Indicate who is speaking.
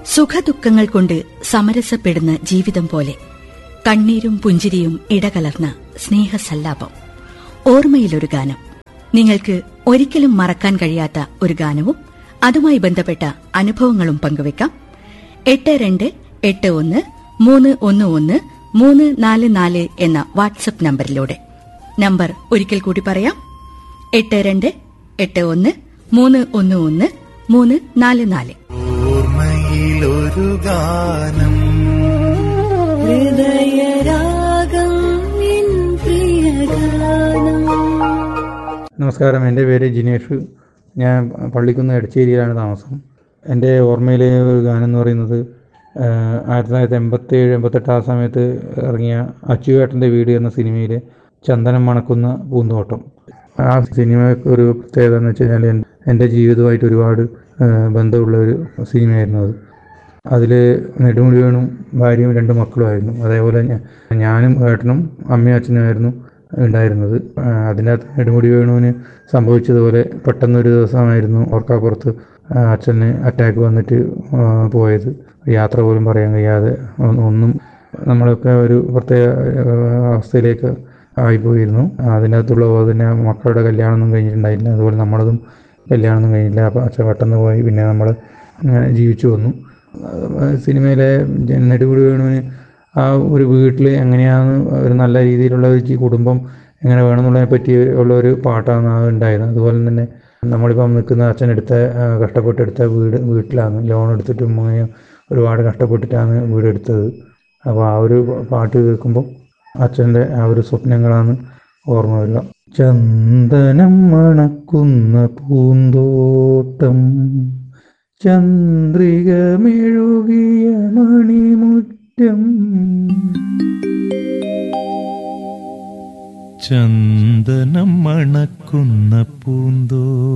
Speaker 1: സുഖദുഃഖങ്ങൾ കൊണ്ട് സമരസപ്പെടുന്ന ജീവിതം പോലെ കണ്ണീരും പുഞ്ചിരിയും ഇടകലർന്ന സ്നേഹസല്ലാപം ഓർമ്മയിലൊരു ഗാനം നിങ്ങൾക്ക് ഒരിക്കലും മറക്കാൻ കഴിയാത്ത ഒരു ഗാനവും അതുമായി ബന്ധപ്പെട്ട അനുഭവങ്ങളും പങ്കുവെക്കാം എട്ട് രണ്ട് എട്ട് ഒന്ന് മൂന്ന് ഒന്ന് ഒന്ന് മൂന്ന് നാല് നാല് എന്ന വാട്സപ്പ് നമ്പറിലൂടെ നമ്പർ ഒരിക്കൽ കൂടി പറയാം എട്ട് രണ്ട് എട്ട് ഒന്ന് മൂന്ന് ഒന്ന് ഒന്ന് മൂന്ന് നാല് നാല്
Speaker 2: ഓർമ്മയിലൊരു ഗാനം
Speaker 3: ഹൃദയരാഗം നിൻ പ്രിയഗാനം
Speaker 4: നമസ്കാരം എൻ്റെ പേര് ജിനേഷ് ഞാൻ പള്ളിക്കുന്ന് എടച്ചേരിയിലാണ് താമസം എൻ്റെ ഓർമ്മയിലെ ഒരു ഗാനം എന്ന് പറയുന്നത് ആഹ്, ആയിരത്തി തൊള്ളായിരത്തി എൺപത്തി ഏഴ് എൺപത്തെട്ട് ആ സമയത്ത് ഇറങ്ങിയ അച്ചുവേട്ടൻ്റെ വീട് എന്ന സിനിമയിലെ ചന്ദനം മണക്കുന്ന പൂന്തോട്ടം ആ സിനിമയ്ക്ക് ഒരു പ്രത്യേകത എന്ന് വെച്ച് കഴിഞ്ഞാൽ എൻ്റെ- എൻ്റെ ജീവിതമായിട്ട് ഒരുപാട് ആഹ്, ബന്ധമുള്ള ഒരു സിനിമയായിരുന്നു അത് അതിൽ നെടുമുടി വേണും ഭാര്യയും രണ്ട് മക്കളുമായിരുന്നു അതേപോലെ ഞ- ഞാനും ഏട്ടനും അമ്മയും അച്ഛനുമായിരുന്നു ഉണ്ടായിരുന്നത് ആ, അതിനകത്ത് നെടുമുടി വേണുവിന് സംഭവിച്ചതുപോലെ പെട്ടെന്നൊരു ദിവസമായിരുന്നു ഓർക്കാപ്പുറത്ത് ആ, അച്ഛന് അറ്റാക്ക് വന്നിട്ട് ആ, പോയത് യാത്ര പോലും പറയാൻ കഴിയാതെ ഒ- ഒന്നും നമ്മളൊക്കെ ഒരു പ്രത്യേക ആ, അവസ്ഥയിലേക്ക് ആയിപ്പോയിരുന്നു അതിനകത്തുള്ള പോലെ തന്നെ മക്കളുടെ കല്യാണമൊന്നും കഴിഞ്ഞിട്ടുണ്ടായില്ല അതുപോലെ നമ്മളതും കല്യാണമൊന്നും കഴിഞ്ഞില്ല അപ്പോൾ അച്ഛൻ പെട്ടെന്ന് പോയി പിന്നെ നമ്മൾ അങ്ങനെ ജീവിച്ചു വന്നു ആ, സിനിമയിലെ ജ- നെടുമുടി വേണുവിന് ആ ഒരു വീട്ടിൽ എങ്ങനെയാണ് ഒരു നല്ല രീതിയിലുള്ള ഒരു ജി- കുടുംബം എങ്ങനെ വേണമെന്നുള്ളതിനെ പറ്റി ഉള്ള ഒരു പാട്ടാണ് ആ ഉണ്ടായത് അതുപോലെ തന്നെ നമ്മളിപ്പം നിൽക്കുന്ന അച്ഛനെടുത്ത ആ, കഷ്ടപ്പെട്ടെടുത്ത വീട് വീട്ടിലാണ് ലോൺ എടുത്തിട്ടും അങ്ങനെ ഒരുപാട് കഷ്ടപ്പെട്ടിട്ടാണ് വീട് എടുത്തത് അപ്പോൾ ആ ഒരു പാട്ട് കേൾക്കുമ്പോൾ അച്ഛൻ്റെ ആ ഒരു സ്വപ്നങ്ങളാണ് ഓർമ്മ വരിക ചന്ദനം മണക്കുന്ന പൂന്തോട്ടം ചന്ദ്രിക മെഴുകിയ മണിമുറ്റം
Speaker 2: ചന്ദനം മണക്കുന്ന പൂന്തോട്ടം